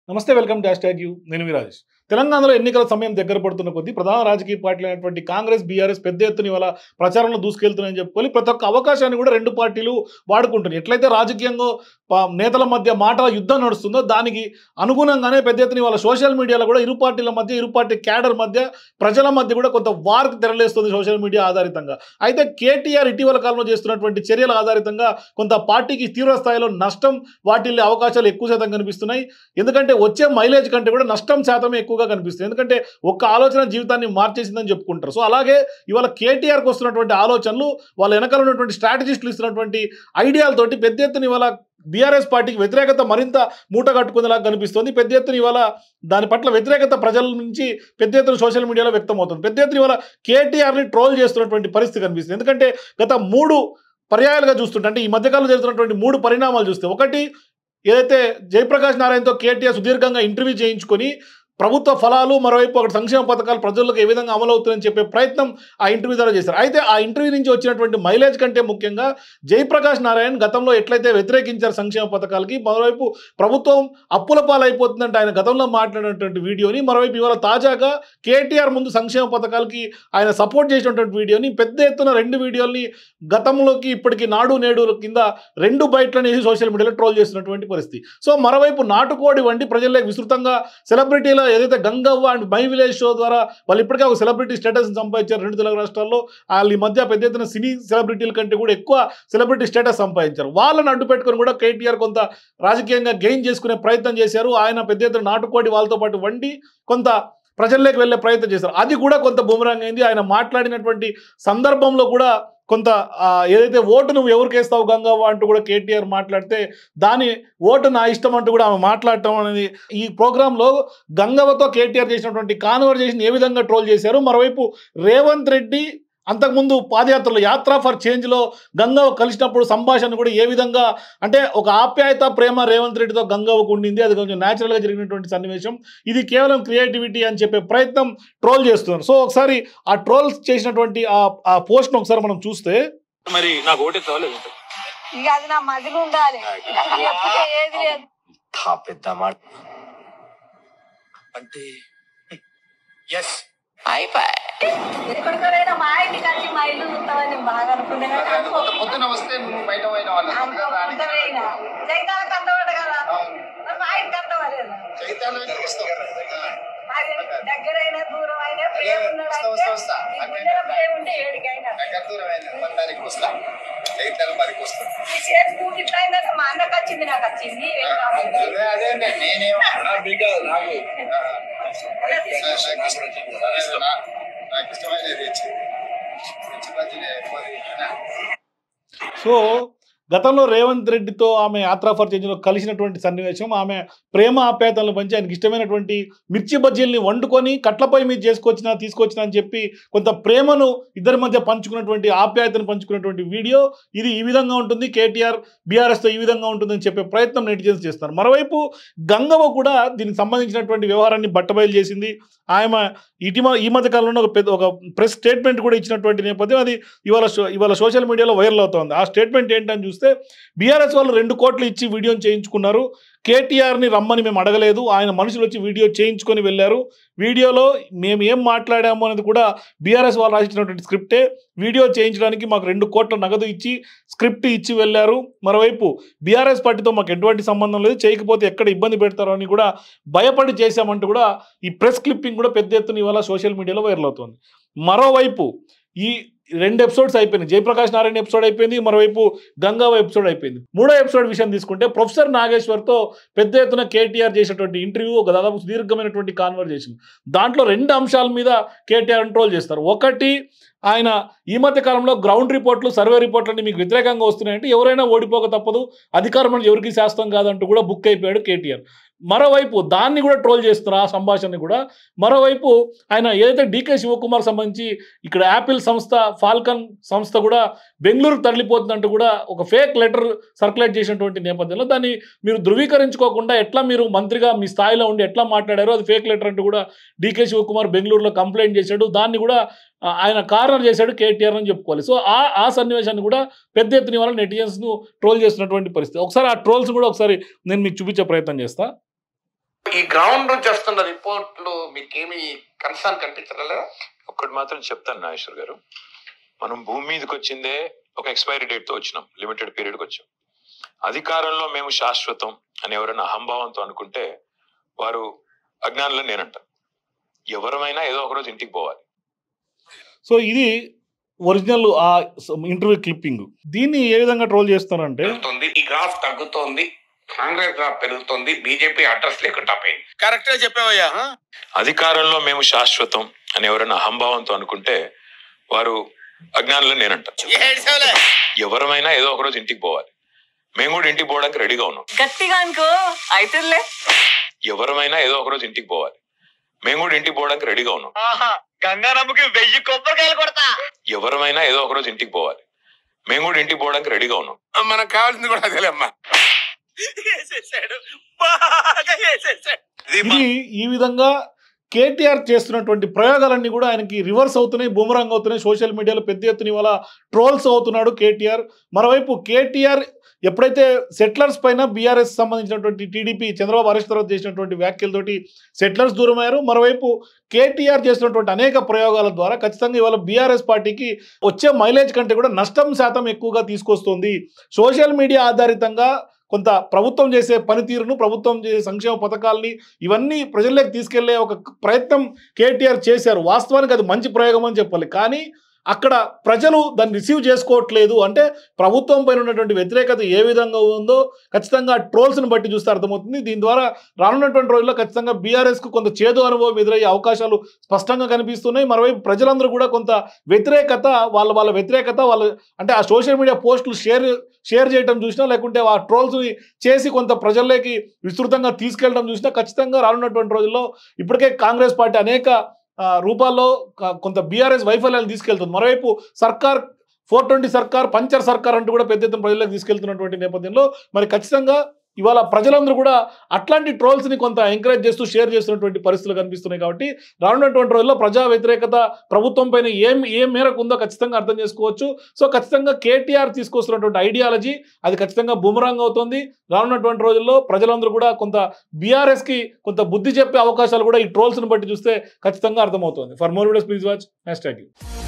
నమస్తే welcome dash tag you నేను మీ రాజేష్ తెలంగాణలో ఎన్నికల సమయం దగ్గర పడుతున్న కొద్దీ ప్రధాన రాజకీయ పార్టీలు అయినటువంటి కాంగ్రెస్ బీఆర్ఎస్ పెద్ద ఎత్తున ఇవాళ ప్రచారంలో దూసుకెళ్తున్నాయని చెప్పుకొని ప్రతి ఒక్క అవకాశాన్ని కూడా రెండు పార్టీలు వాడుకుంటున్నాయి ఎట్లయితే రాజకీయంగా పా- నేతల మధ్య మాట యుద్ధం నడుస్తుందో దానికి అనుగుణంగానే పెద్ద ఎత్తున ఇవాళ సోషల్ మీడియాలో కూడా ఇరు పార్టీల మధ్య ఇరు పార్టీ క్యాడర్ మధ్య ప్రజల మధ్య కూడా కొంత వార్కు తెరలేస్తుంది సోషల్ మీడియా ఆధారితంగా అయితే కేటీఆర్ ఇటీవల కాలంలో చేస్తున్నటువంటి చర్యల ఆధారితంగా కొంత పార్టీకి తీవ్ర స్థాయిలో నష్టం వాటిల్లే అవకాశాలు ఎక్కువ శాతం కనిపిస్తున్నాయి ఎందుకంటే వచ్చే మైలేజ్ కంటే కూడా నష్టం శాతమే ఎక్కువగా కనిపిస్తుంది ఎందుకంటే ఒక్క ఆలోచన జీవితాన్ని మార్చేసిందని చెప్పుకుంటారు సో అలాగే ఇవాళ కేటీఆర్కి వస్తున్నటువంటి ఆలోచనలు వాళ్ళ వెనకాల ఉన్నటువంటి స్ట్రాటజిస్టులు ఇస్తున్నటువంటి ఐడియాలతోటి పెద్ద ఎత్తున ఇవాళ బీఆర్ఎస్ పార్టీకి వ్యతిరేకత మరింత మూట కట్టుకునేలాగా కనిపిస్తుంది పెద్ద ఎత్తున ఇవాళ దాని పట్ల వ్యతిరేకత ప్రజల నుంచి పెద్ద ఎత్తున సోషల్ మీడియాలో వ్యక్తమవుతుంది పెద్ద ఎత్తున ఇవాళ కేటీఆర్ని ట్రోల్ చేస్తున్నటువంటి పరిస్థితి కనిపిస్తుంది ఎందుకంటే గత మూడు పర్యాయాలుగా చూస్తుంటే అంటే ఈ మధ్యకాలంలో జరుగుతున్నటువంటి మూడు పరిణామాలు చూస్తే ఒకటి ఏదైతే జయప్రకాష్ నారాయణతో కేటీఆర్ సుదీర్ఘంగా ఇంటర్వ్యూ చేయించుకొని ప్రభుత్వ ఫలాలు మరోవైపు ఒకటి సంక్షేమ పథకాలు ప్రజలకు ఏ విధంగా అమలు అవుతుందని చెప్పే ప్రయత్నం ఆ ఇంటర్వ్యూ ద్వారా చేశారు అయితే ఆ ఇంటర్వ్యూ నుంచి వచ్చినటువంటి మైలేజ్ కంటే ముఖ్యంగా జయప్రకాష్ నారాయణ్ గతంలో ఎట్లయితే వ్యతిరేకించారు సంక్షేమ పథకాలకి మరోవైపు ప్రభుత్వం అప్పుల పాలైపోతుందంటే ఆయన గతంలో మాట్లాడినటువంటి వీడియోని మరోవైపు ఇవాళ తాజాగా కేటీఆర్ ముందు సంక్షేమ పథకాలకి ఆయన సపోర్ట్ చేసినటువంటి వీడియోని పెద్ద ఎత్తున రెండు వీడియోల్ని గతంలోకి ఇప్పటికి నాడు నేడు కింద రెండు బయటలను వేసి సోషల్ మీడియాలో ట్రోల్ చేస్తున్నటువంటి పరిస్థితి సో మరోవైపు నాటుకోడి వంటి ప్రజల్లోకి విస్తృతంగా సెలబ్రిటీల ఏదైతే Gangavva and my village show ద్వారా వాళ్ళు ఇప్పటికే ఒక సెలబ్రిటీ స్టేటస్ సంపాదించారు రెండు తెలుగు రాష్ట్రాల్లో వాళ్ళు ఈ మధ్య పెద్ద ఎత్తున సినీ సెలబ్రిటీల కంటే కూడా ఎక్కువ సెలబ్రిటీ స్టేటస్ సంపాదించారు వాళ్ళని అడ్డు పెట్టుకొని కూడా కేటీఆర్ కొంత రాజకీయంగా గెయిన్ చేసుకునే ప్రయత్నం చేశారు ఆయన పెద్ద ఎత్తున నాటుకోడి వాళ్ళతో పాటు వండి కొంత ప్రజల్లోకి వెళ్ళే ప్రయత్నం చేశారు అది కూడా కొంత బుమరాంగ్ అయింది ఆయన మాట్లాడినటువంటి సందర్భంలో కూడా కొంత ఆ, ఏదైతే ఓటు నువ్వు ఎవరికి వేస్తావు గంగవ్వ అంటూ కూడా కేటీఆర్ మాట్లాడితే దాని ఓటు నా ఇష్టం అంటూ కూడా ఆమె మాట్లాడటం అనేది ఈ ప్రోగ్రాంలో గంగవ్వతో కేటీఆర్ చేసినటువంటి కాన్వర్జేషన్ ఏ విధంగా ట్రోల్ చేశారు మరోవైపు రేవంత్ రెడ్డి అంతకుముందు పాదయాత్రలో యాత్ర ఫర్ చేంజ్లో గంగవ్వ కలిసినప్పుడు సంభాషణ కూడా ఏ విధంగా అంటే ఒక ఆప్యాయత ప్రేమ రేవంత్ రెడ్డితో గంగవ్వకు ఉండింది అది కొంచెం న్యాచురల్గా జరిగినటువంటి సన్నివేశం ఇది కేవలం క్రియేటివిటీ అని చెప్పే ప్రయత్నం ట్రోల్ చేస్తున్నారు సో ఒకసారి ఆ ట్రోల్స్ చేసినటువంటి ఆ ఆ పోస్ట్ను ఒకసారి మనం చూస్తే మరి నాకు ఓటు ఎత్తావా ఇక అది నా మదిలో ఉండాలి లేకపోతే ఏది లేదు తా పెద్ద మాట అంటే ఎస్ ఎక్కడికైనా మా ఇంటికి వచ్చి మా ఇల్లు చూస్తామని నేను బాగా అనుకునే పొద్దున వస్తే నువ్వు బయట పోయిన వాళ్ళు అంతపోయినా జైతాలకు అంతవాడు కదా మరి మా ఇంటికి అంతవాలేదు చైతన్యానికి వస్తావు అది దగ్గరైనా దూరం అయినా ప్రేమ ఉన్నాడు వస్తా, వస్తా, వస్తా. అంటే ఈ గుండెలో ప్రేమ ఉంటే ఏడికైనా నాకు దూరమైన మొత్తానికి వస్తా చైతన్యం పరికి వస్తా ఈ చేతి పూట ఇట్లా అయిందంటే మా అన్నకు వచ్చింది నాకు వచ్చింది ఏం కావాలి అదే అదే అండి, నేనేం నాకు నాకు ఇష్టమైనది ఇచ్చి ఇచ్చి మధ్యనే అయిపోయి సో గతంలో రేవంత్ రెడ్డితో ఆమె యాత్రా ఫర్ చేంజ్లో కలిసినటువంటి సన్నివేశం ఆమె ప్రేమ ఆప్యాయతలను పంచి ఆయనకి ఇష్టమైనటువంటి మిర్చి బజ్జీల్ని వండుకొని కట్లపై మీద చేసుకొచ్చినా తీసుకొచ్చినా అని చెప్పి కొంత ప్రేమను ఇద్దరి మధ్య పంచుకున్నటువంటి ఆప్యాయతను పంచుకున్నటువంటి వీడియో ఇది ఈ విధంగా ఉంటుంది కేటీఆర్ బీఆర్ఎస్తో ఈ విధంగా ఉంటుందని చెప్పే ప్రయత్నం నెటిజన్స్ చేస్తారు మరోవైపు గంగవ్వ కూడా దీనికి సంబంధించినటువంటి వ్యవహారాన్ని బట్టబయలు చేసింది ఆమె ఇటీమ ఈ మధ్య కాలంలో ఒక పెద్ద ఒక ప్రెస్ స్టేట్మెంట్ కూడా ఇచ్చినటువంటి నేపథ్యం అది ఇవాళ సో- ఇవాళ సోషల్ మీడియాలో వైరల్ అవుతోంది ఆ స్టేట్మెంట్ ఏంటని చూస్తే బీఆర్ఎస్ వాళ్ళు రెండు కోట్లు ఇచ్చి వీడియోని చేయించుకున్నారు కేటీఆర్ని రమ్మని మేము అడగలేదు ఆయన మనుషులు వచ్చి వీడియో చేయించుకొని వెళ్ళారు వీడియోలో మేము ఏం మాట్లాడాము అనేది కూడా బీఆర్ఎస్ వాళ్ళు రాసినటువంటి స్క్రిప్టే వీడియో చేయించడానికి మాకు రెండు కోట్ల నగదు ఇచ్చి స్క్రిప్ట్ ఇచ్చి వెళ్ళారు మరోవైపు బీఆర్ఎస్ పార్టీతో మాకు ఎటువంటి సంబంధం లేదు చేయకపోతే ఎక్కడ ఇబ్బంది పెడతారో అని కూడా భయపడి చేశామంటూ కూడా ఈ ప్రెస్ క్లిప్పింగ్ కూడా పెద్ద ఎత్తున ఇవాళ సోషల్ మీడియాలో వైరల్ అవుతుంది మరోవైపు ఈ రెండు ఎపిసోడ్స్ అయిపోయినాయి జయప్రకాష్ నారాయణ ఎపిసోడ్ అయిపోయింది మరోవైపు గంగావ ఎపిసోడ్ అయిపోయింది మూడో ఎపిసోడ్ విషయం తీసుకుంటే ప్రొఫెసర్ నాగేశ్వర్తో పెద్ద ఎత్తున కేటీఆర్ చేసినటువంటి ఇంటర్వ్యూ ఒక దాదాపు సుదీర్ఘమైనటువంటి కాన్వర్జేషన్ దాంట్లో రెండు అంశాల మీద కేటీఆర్ ట్రోల్ చేస్తారు ఒకటి ఆయన ఈ మధ్య కాలంలో గ్రౌండ్ రిపోర్ట్లు సర్వే రిపోర్ట్లన్నీ మీకు వ్యతిరేకంగా వస్తున్నాయంటే ఎవరైనా ఓడిపోక తప్పదు అధికారం అనేది ఎవరికి శాస్త్రం కాదంటూ కూడా బుక్ అయిపోయాడు కేటీఆర్ మరోవైపు దాన్ని కూడా ట్రోల్ చేస్తున్నారు ఆ సంభాషణని కూడా మరోవైపు ఆయన ఏదైతే డీకే శివకుమార్ సంబంధించి ఇక్కడ యాపిల్ సంస్థ ఫాల్కన్ సంస్థ కూడా బెంగళూరు తరలిపోతుందంటూ కూడా ఒక ఫేక్ లెటర్ సర్క్యులేట్ చేసినటువంటి నేపథ్యంలో దాన్ని మీరు ధృవీకరించుకోకుండా ఎట్లా మీరు మంత్రిగా మీ స్థాయిలో ఉండి ఎట్లా మాట్లాడారో అది ఫేక్ లెటర్ అంటూ కూడా డీకే శివకుమార్ బెంగళూరులో కంప్లైంట్ చేశాడు దాన్ని కూడా ఆ, ఆయన కార్నర్ చేశాడు కేటీఆర్ అని చెప్పుకోవాలి సో ఆ ఆ సన్నివేశాన్ని కూడా పెద్ద ఎత్తున వాళ్ళ నెటిజన్స్ను ట్రోల్ చేస్తున్నటువంటి పరిస్థితి ఒకసారి ఆ ట్రోల్స్ కూడా ఒకసారి నేను మీకు చూపించే ప్రయత్నం చేస్తా ఈ గ్రౌండ్ నుంచి వస్తున్న రిపోర్ట్లు మీకేమి కన్సర్న్ కనిపించలేదా ఒక్కటి మాత్రం చెప్తాను నాగేశ్వర్ గారు మనం భూమి మీదకి వచ్చిందే ఒక ఎక్స్పైరీ డేట్ తో వచ్చినాం లిమిటెడ్ పీరియడ్కి వచ్చాం అధికారంలో మేము శాశ్వతం అని ఎవరైనా అహంభావంతో అనుకుంటే వారు అజ్ఞానులు నేనంట ఎవరమైనా ఏదో ఒక రోజు ఇంటికి పోవాలి సో ఇది ఒరిజినల్ ఆ ఇంటర్వ్యూ క్లిప్పింగ్ దీన్ని ఏ విధంగా ట్రోల్ చేస్తారంటే పెరుగుతుంది ఈ గ్రాఫ్ తగ్గుతోంది కాంగ్రెస్ గ్రాఫ్ పెరుగుతోంది బీజేపీ అడ్రస్ లేకుండా పోయింది కరెక్టే చెప్పావయ్యా అధికారంలో మేము శాశ్వతం అని ఎవరైనా అహంభావంతో అనుకుంటే వారు అజ్ఞానులు నేనంట ఏడ్చావులే ఎవరమైనా ఏదో ఒక రోజు ఇంటికి పోవాలి మేము కూడా ఇంటికి పోవడానికి రెడీగా ఉన్నాం గట్టిగా అనుకో అయితేలే ఎవరమైనా ఏదో ఒక రోజు ఇంటికి పోవాలి మేము కూడా ఇంటికి పోవడానికి రెడీగా ఉన్నాం గంగారమ్మకి వెయ్యి కొబ్బరికాయలు కొడతా ఎవరమైనా ఏదో ఒక రోజు ఇంటికి పోవాలి మేము కూడా ఇంటికి పోవడానికి రెడీగా ఉన్నాం మనకు కావాల్సింది కూడా అదేలేమ్మా వేసేసాడు బాగా వేసేసాడు ఇది ఈ విధంగా కేటీఆర్ చేస్తున్నటువంటి ప్రయోగాలన్నీ కూడా ఆయనకి రివర్స్ అవుతున్నాయి బూమరాంగ్ అవుతున్నాయి సోషల్ మీడియాలో పెద్ద ఎత్తున ఇవాళ ట్రోల్స్ అవుతున్నాడు కేటీఆర్ మరోవైపు కేటీఆర్ ఎప్పుడైతే సెటిలర్స్ పైన బీఆర్ఎస్ సంబంధించినటువంటి టీడీపీ చంద్రబాబు అరెస్ట్ తర్వాత చేసినటువంటి వ్యాఖ్యలతోటి సెటిలర్స్ దూరమయ్యారు మరోవైపు కేటీఆర్ చేసినటువంటి అనేక ప్రయోగాల ద్వారా ఖచ్చితంగా ఇవాళ బీఆర్ఎస్ పార్టీకి వచ్చే మైలేజ్ కంటే కూడా నష్టం శాతం ఎక్కువగా తీసుకొస్తుంది సోషల్ మీడియా ఆధారితంగా కొంత ప్రభుత్వం చేసే పనితీరును ప్రభుత్వం చేసే సంక్షేమ పథకాలని ఇవన్నీ ప్రజల్లోకి తీసుకెళ్లే ఒక ప్రయత్నం కేటీఆర్ చేశారు వాస్తవానికి అది మంచి ప్రయోగం అని చెప్పాలి కానీ అక్కడ ప్రజలు దాన్ని రిసీవ్ చేసుకోవట్లేదు అంటే ప్రభుత్వం పైన ఉన్నటువంటి వ్యతిరేకత ఏ విధంగా ఉందో ఖచ్చితంగా ట్రోల్స్ని బట్టి చూస్తే అర్థమవుతుంది దీని ద్వారా రానున్నటువంటి రోజుల్లో ఖచ్చితంగా బీఆర్ఎస్కు కొంత చేదు అనుభవం ఎదురయ్యే అవకాశాలు స్పష్టంగా కనిపిస్తున్నాయి మరోవైపు ప్రజలందరూ కూడా కొంత వ్యతిరేకత వాళ్ళ వాళ్ళ వ్యతిరేకత వాళ్ళ అంటే ఆ సోషల్ మీడియా పోస్టులు షేర్ షేర్ చేయడం చూసినా లేకుంటే ఆ ట్రోల్స్ని చేసి కొంత ప్రజల్లోకి విస్తృతంగా తీసుకెళ్ళడం చూసినా ఖచ్చితంగా రానున్నటువంటి రోజుల్లో ఇప్పటికే కాంగ్రెస్ పార్టీ అనేక ఆ, రూపాల్లో క- కొంత బీఆర్ఎస్ వైఫల్యాలు తీసుకెళ్తుంది మరోవైపు సర్కార్ ఫోర్ ట్వంటీ సర్కార్ పంచర్ సర్కార్ అంటూ కూడా పెద్ద ఎత్తున ప్రజలకు తీసుకెళ్తున్నటువంటి నేపథ్యంలో మరి ఖచ్చితంగా ఇవాళ ప్రజలందరూ కూడా అట్లాంటి ట్రోల్స్ని కొంత ఎంకరేజ్ చేస్తూ షేర్ చేస్తున్నటువంటి పరిస్థితులు కనిపిస్తున్నాయి కాబట్టి రానున్నటువంటి రోజుల్లో ప్రజా వ్యతిరేకత ప్రభుత్వం పైన ఏం ఏ మేరకు ఉందో ఖచ్చితంగా అర్థం చేసుకోవచ్చు సో ఖచ్చితంగా కేటీఆర్ తీసుకొస్తున్నటువంటి ఐడియాలజీ అది ఖచ్చితంగా బూమరాంగ్ అవుతుంది రానున్నటువంటి రోజుల్లో ప్రజలందరూ కూడా కొంత బీఆర్ఎస్కి కొంత బుద్ధి చెప్పే అవకాశాలు కూడా ఈ ట్రోల్స్ని బట్టి చూస్తే ఖచ్చితంగా అర్థమవుతుంది for more videos please watch hash tag